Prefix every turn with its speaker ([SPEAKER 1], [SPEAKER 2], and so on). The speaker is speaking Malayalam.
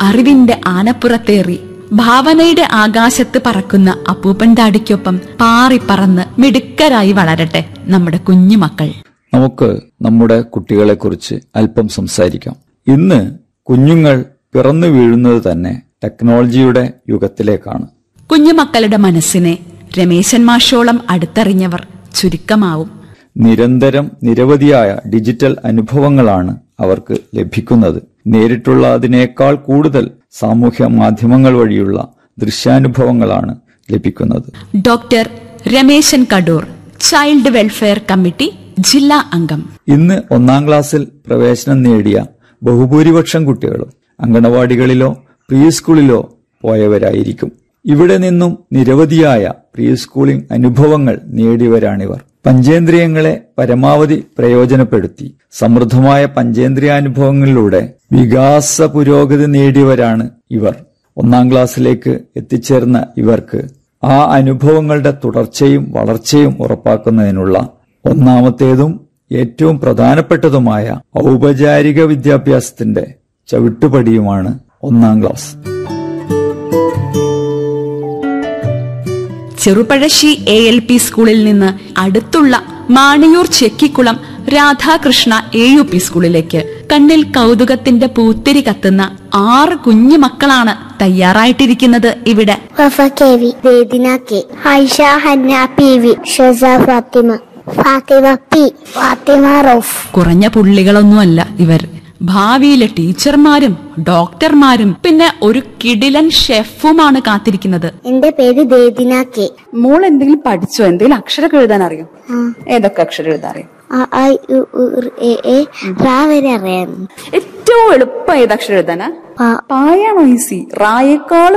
[SPEAKER 1] അറിവിന്റെ ആനപ്പുറത്തേറി ഭാവനയുടെ ആകാശത്ത് പറക്കുന്ന അപ്പൂപ്പൻ താടിക്കൊപ്പം പാറിപ്പറന്ന് മിടുക്കരായി വളരട്ടെ നമ്മുടെ കുഞ്ഞുമക്കൾ
[SPEAKER 2] നമുക്ക് നമ്മുടെ കുട്ടികളെക്കുറിച്ച് അല്പം സംസാരിക്കാം ഇന്ന് കുഞ്ഞുങ്ങൾ പിറന്നു വീഴുന്നത് തന്നെ ടെക്നോളജിയുടെ യുഗത്തിലേക്കാണ്
[SPEAKER 1] കുഞ്ഞുമക്കളുടെ മനസ്സിനെ രമേശൻ മാഷോളം അടുത്തറിഞ്ഞവർ ചുരുക്കമാവും
[SPEAKER 2] നിരന്തരം നിരവധിയായ ഡിജിറ്റൽ അനുഭവങ്ങളാണ് അവർക്ക് ലഭിക്കുന്നത് നേരിട്ടുള്ള അതിനേക്കാൾ കൂടുതൽ സാമൂഹ്യ മാധ്യമങ്ങൾ വഴിയുള്ള ദൃശ്യാനുഭവങ്ങളാണ് ലഭിക്കുന്നത്
[SPEAKER 1] doctor Ramesan Kadoor child welfare committee ജില്ലാ അംഗം
[SPEAKER 2] ഇന്ന് ഒന്നാം ക്ലാസ്സിൽ പ്രവേശനം നേടിയ ബഹുഭൂരിപക്ഷം കുട്ടികളും അങ്കണവാടികളിലോ പ്രീ സ്കൂളിലോ പോയവരായിരിക്കും ഇവിടെ നിന്നും നിരവധിയായ പ്രീ സ്കൂളിംഗ് അനുഭവങ്ങൾ നേടിയവരാണിവർ പഞ്ചേന്ദ്രിയങ്ങളെ പരമാവധി പ്രയോജനപ്പെടുത്തി സമൃദ്ധമായ പഞ്ചേന്ദ്രിയാനുഭവങ്ങളിലൂടെ വികാസ പുരോഗതി നേടിയവരാണ് ഇവർ ഒന്നാം ക്ലാസ്സിലേക്ക് എത്തിച്ചേർന്ന ഇവർക്ക് ആ അനുഭവങ്ങളുടെ തുടർച്ചയും വളർച്ചയും ഉറപ്പാക്കുന്നതിനുള്ള ഒന്നാമത്തേതും ഏറ്റവും പ്രധാനപ്പെട്ടതുമായ ഔപചാരിക വിദ്യാഭ്യാസത്തിന്റെ ചവിട്ടുപടിയുമാണ് ഒന്നാം class
[SPEAKER 1] Cherupazhassi A L P സ്കൂളിൽ നിന്ന് അടുത്തുള്ള Maniyoor Chekkikulam Radhakrishna A U P സ്കൂളിലേക്ക് കണ്ണിൽ കൗതുകത്തിന്റെ പൂത്തിരി കത്തുന്ന ആറ് കുഞ്ഞു മക്കളാണ് തയ്യാറായിട്ടിരിക്കുന്നത് ഇവിടെ
[SPEAKER 3] Wafa K V Vedina K Ayisha Hanna P V Shasa Fathima Fathima P Fathima Rauf
[SPEAKER 1] കുറഞ്ഞ പുള്ളികളൊന്നുമല്ല ഇവർ ഭാവിയിലെ ടീച്ചർമാരും ഡോക്ടർമാരും പിന്നെ ഒരു കിടിലൻ ഷെഫുമാണ് കാത്തിരിക്കുന്നത്
[SPEAKER 3] എന്റെ പേര് വേദിന കെ
[SPEAKER 4] മോൾ എന്തെങ്കിലും പഠിച്ചോ എന്തെങ്കിലും അക്ഷരമൊക്കെ എഴുതാൻ അറിയോ ഏതൊക്കെ അക്ഷരം എഴുതാൻ അറിയോ
[SPEAKER 3] അ, ആ, ഇ, ഉ, ഋ, എ, എ, റാ വരെ അറിയാം
[SPEAKER 4] ഏറ്റവും എളുപ്പം ഏത് അക്ഷരം എഴുതാനാ
[SPEAKER 3] പ.
[SPEAKER 4] പായാണോ ഈസി റായേക്കാൾ